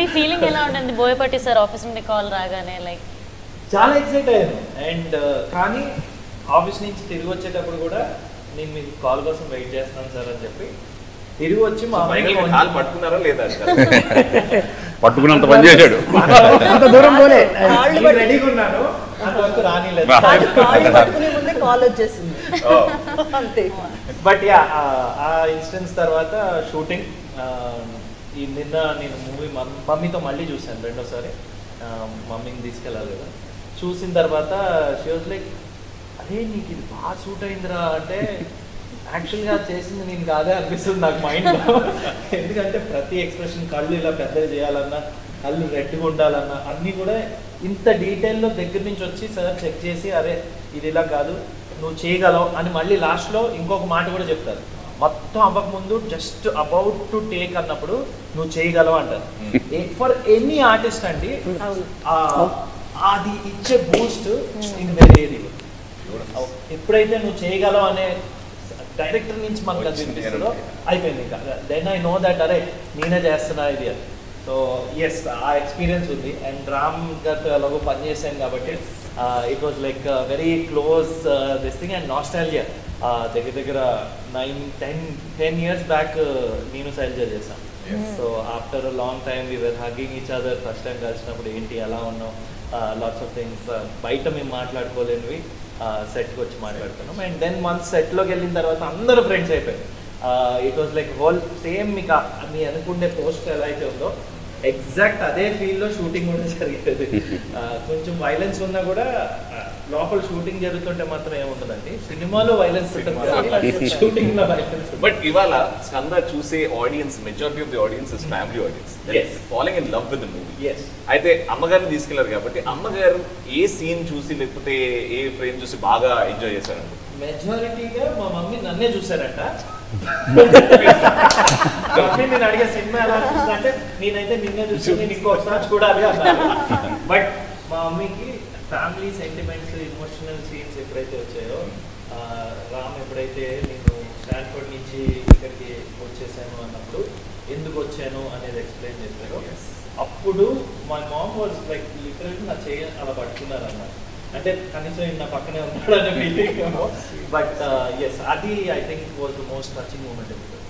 మీ feeling ఎలా ఉంటుంది Boyapati sir office నుండి కాల్ రాగానే లైక్ చాలా ఎక్సైట్ అయ్యాను అండ్ కానీ ఆఫీస్ నుంచి తిరిగి వచ్చేటప్పుడు కూడా నేను మీకు కాల్ కోసం వెయిట్ చేస్తున్నాను సార్ అని చెప్పి తిరిగి వచ్చి మా ఫైనల్ అమ్మాయికి కాల్ పట్టుకున్నారా లేదా పట్టుకున్నంత పని చేశాడు అంత దూరం పోలే కాళ్ళు పట్టి- రెడీగా ఉన్నాను అంతవరకు రానిలేదు కాళ్ళు కాళ్ళు పట్టుకునే ముందే కాల్ వచ్చేసింది అంతే బట్ యా ఆ ఇన్సిడెంట్స్ తర్వాత షూటింగ్ ఈ నిన్న నేను మూవీ మమ్మీతో మళ్ళీ చూశాను రెండోసారి ఆ, మమ్మీని తీసుకెళ్ళాలి కదా చూసిన తర్వాత షీ వాజ్ లైక్ అరే నీకు ఇది బాగా సూట్ అయిందిరా అంటే యాక్చువల్గా చేసింది నేను కాదే అనిపిస్తుంది నాకు మైండ్లో ఎందుకంటే ప్రతి ఎక్స్ప్రెషన్ కళ్ళు ఇలా పెద్దగా చేయాలన్నా కళ్ళు రెడ్గా ఉండాలన్నా అన్నీ కూడా ఇంత డీటెయిల్లో దగ్గర నుంచి వచ్చి సార్ చెక్ చేసి అరే ఇది ఇలా కాదు నువ్వు చేయగలవు అని మళ్ళీ లాస్ట్లో ఇంకొక మాట కూడా చెప్తారు మొత్తం అవ్వక ముందు జస్ట్ అబౌట్ టు టేక్ అన్నప్పుడు నువ్వు చేయగలవు అంటారు ఫర్ ఎనీ ఆర్టిస్ట్ అండి అవును. ఆ, అది ఇచ్చే బూస్ట్ ఇది వేరే ఏది ఇవ్వదు. ఎప్పుడైతే నువ్వు చేయగలవు అనే డైరెక్టర్ నుంచి మనకు అది వచ్చింది వినిపిస్తుందో energy. అయిపోయింది ఇంకా దెన్ ఐ నో దట్ అరే నేనే చేస్తున్నా ఇది అని సో ఎస్ ఆ ఎక్స్పీరియన్స్ ఉంది అండ్ రామ్ గారితో ఎలాగో పనిచేసాను కాబట్టి it was like very close this thing and nostalgia దగ్గర దగ్గర nine ten ten years back నేను శైలజ చేశాను so after long time we were hugging each other first time కలిసినప్పుడు ఏంటి ఎలా ఉన్నాం లాట్స్ ఆఫ్ థింగ్స్ బయట మేము మాట్లాడుకోలేనివి సెట్కి వచ్చి మాట్లాడుతున్నాం అండ్ దెన్ మంత్ సెట్లోకి వెళ్ళిన తర్వాత అందరూ ఫ్రెండ్స్ అయిపోయారు it was like whole same మీకు ఆ- మీ అనుకునే పోస్ట్ ఎలా అయితే ఉందో ఎగ్జాక్ట్ అదే ఫీల్డ్లో షూటింగ్ కూడా జరిగేది ఆ, కొంచెం వైలెన్స్ ఉన్నా కూడా ఆ, లోపల షూటింగ్ జరుగుతుంటే మాత్రం ఏముండదండి సినిమాలో వైలెన్స్ ఉంటుంది షూటింగ్లో వైలెన్స్ బట్ ఇవాళ స్కంద చూసే audience majority of the audience is family audience Yes. Following in love with the movie yes అయితే అమ్మగారిని తీసుకెళ్లారు కాబట్టి అమ్మగారు ఏ సీన్ చూసి లేకపోతే ఏ ఫ్రేమ్ చూసి బాగా ఎంజాయ్ చేశారు మెజారిటీగా మా మమ్మీ నన్నే చూసారంట మమ్మీ నేను అడిగే సినిమా ఎలా అనిపిస్తుంది అంటే నేనైతే నిన్నే చూసి నేను ఇంకొకసారి చూడాలి అన్నాను బట్ మా మమ్మీకి ఫ్యామిలీ సెంటిమెంట్స్ ఇమోషనల్ సీన్స్ ఎప్పుడైతే వచ్చాయో ఆ, రామ్ ఎప్పుడైతే నేను స్టాన్ఫర్డ్ నుంచి ఇక్కడికి వచ్చేసాను అన్నప్పుడు ఎందుకు వచ్చాను అనేది ఎక్స్ప్లెయిన్ చేశారు అప్పుడు మా మామ్ వాజ్ లైక్ లిటరల్ నా చేయ అలా పట్టుకున్నారు అన్నమాట అంటే కనీసం ఈయన నా పక్కనే ఉన్నాడు అనే ఫీలింగ్ బట్ ఎస్ అది I think was the most touching moment